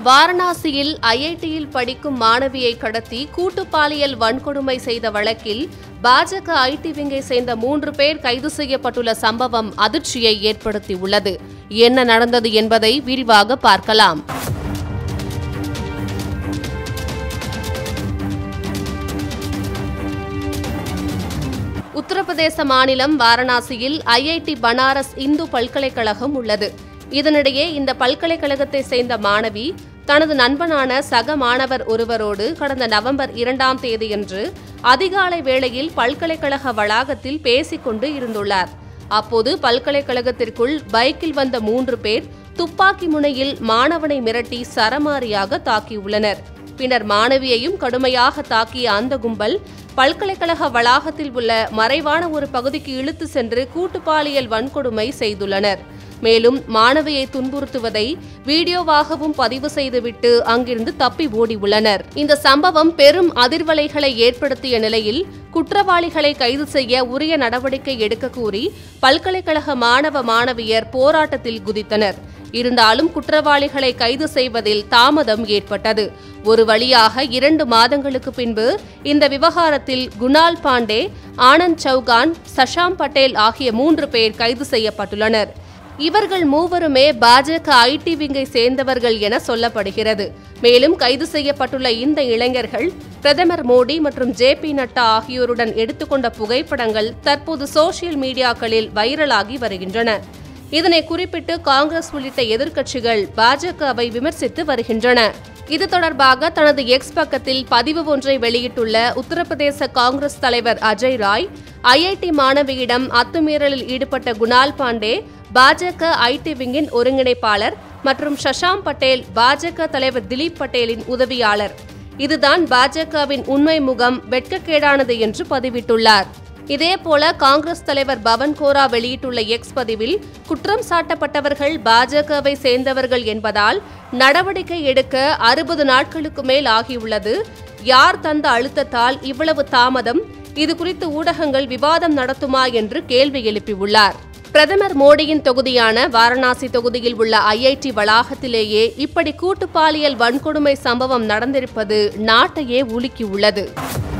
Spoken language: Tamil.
வாரணாசியில் ஐஐடியில் படிக்கும் மாணவியை கடத்தி கூட்டு பாலியல் வன்கொடுமை செய்த வழக்கில் பாஜக ஐடி விங்கை சேர்ந்த மூன்று பேர் கைது செய்யப்பட்டுள்ள சம்பவம் அதிர்ச்சியை ஏற்படுத்தியுள்ளது என்ன நடந்தது என்பதை விரிவாக பார்க்கலாம் உத்தரப்பிரதேச மாநிலம் வாரணாசியில் ஐஐடி பனாரஸ் இந்து பல்கலைக்கழகம் உள்ளது இதனிடையே இந்த பல்கலைக்கழகத்தை சேர்ந்த மாணவி தனது நண்பனான சக மாணவர் ஒருவரோடு கடந்த நவம்பர் இரண்டாம் தேதியன்று அதிகாலை வேளையில் பல்கலைக்கழக வளாகத்தில் பேசிக்கொண்டு இருந்துள்ளார் அப்போது பல்கலைக்கழகத்திற்குள் பைக்கில் வந்த மூன்று பேர் துப்பாக்கி முனையில் மாணவனை மிரட்டி சரமாரியாக தாக்கியுள்ளனர் பின்னர் மாணவியையும் கடுமையாக தாக்கிய அந்த கும்பல் பல்கலைக்கழக வளாகத்தில் உள்ள மறைவான ஒரு பகுதிக்கு இழுத்து சென்று கூட்டு பாலியல் வன்கொடுமை செய்துள்ளனர் மேலும் மாணவியை துன்புறுத்துவதை வீடியோவாகவும் பதிவு செய்துவிட்டு அங்கிருந்து தப்பி ஓடியுள்ளனர் இந்த சம்பவம் பெரும் அதிர்வலைகளை ஏற்படுத்திய நிலையில் குற்றவாளிகளை கைது செய்ய உரிய நடவடிக்கை எடுக்க கூறி பல்கலைக்கழக மாணவ மாணவியர் போராட்டத்தில் குதித்தனர் இருந்தாலும் குற்றவாளிகளை கைது செய்வதில் தாமதம் ஏற்பட்டது ஒரு வழியாக இரண்டு மாதங்களுக்கு பின்பு இந்த விவகாரத்தில் குணால் பாண்டே ஆனந்த் சௌகான் சஷாம் பட்டேல் ஆகிய மூன்று பேர் கைது செய்யப்பட்டுள்ளனர் இவர்கள் மூவருமே பாஜக ஐடி விங்கை சேர்ந்தவர்கள் என சொல்லப்படுகிறது மேலும் கைது செய்யப்பட்டுள்ள இந்த இளைஞர்கள் பிரதமர் மோடி மற்றும் ஜே பி நட்டா ஆகியோருடன் எடுத்துக்கொண்ட புகைப்படங்கள் தற்போது சோசியல் மீடியாக்களில் வைரலாகி வருகின்றன இதனை குறிப்பிட்டு காங்கிரஸ் உள்ளிட்ட எதிர்க்கட்சிகள் பாஜகவை விமர்சித்து வருகின்றன இது தொடர்பாக தனது எக்ஸ் பக்கத்தில் பதிவு ஒன்றை வெளியிட்டுள்ள உத்தரப்பிரதேச காங்கிரஸ் தலைவர் அஜய் ராய் ஐஐடி மாணவியிடம் அத்துமீறலில் ஈடுபட்ட குணால் பாண்டே பாஜக ஐடி விங்கின் ஒருங்கிணைப்பாளர் மற்றும் ஷஷாம் பட்டேல் பாஜக தலைவர் திலீப் பட்டேலின் உதவியாளர் இதுதான் பாஜகவின் உண்மை முகம் வெட்கக்கேடானது என்று பதிவிட்டுள்ளார் இதேபோல காங்கிரஸ் தலைவர் பவன் கோரா வெளியிட்டுள்ள எக்ஸ் பதிவில் குற்றம் சாட்டப்பட்டவர்கள் பாஜகவை சேர்ந்தவர்கள் என்பதால் நடவடிக்கை எடுக்க அறுபது நாட்களுக்கு மேல் ஆகியுள்ளது யார் தந்த அழுத்தத்தால் இவ்வளவு தாமதம் இது குறித்து ஊடகங்கள் விவாதம் நடத்துமா என்று கேள்வி எழுப்பியுள்ளார் பிரதமர் மோடியின் தொகுதியான வாரணாசி தொகுதியில் உள்ள ஐஐடி வளாகத்திலேயே இப்படி கூட்டு பாலியல் வன்கொடுமை சம்பவம் நடந்திருப்பது நாட்டையே உலுக்கியுள்ளது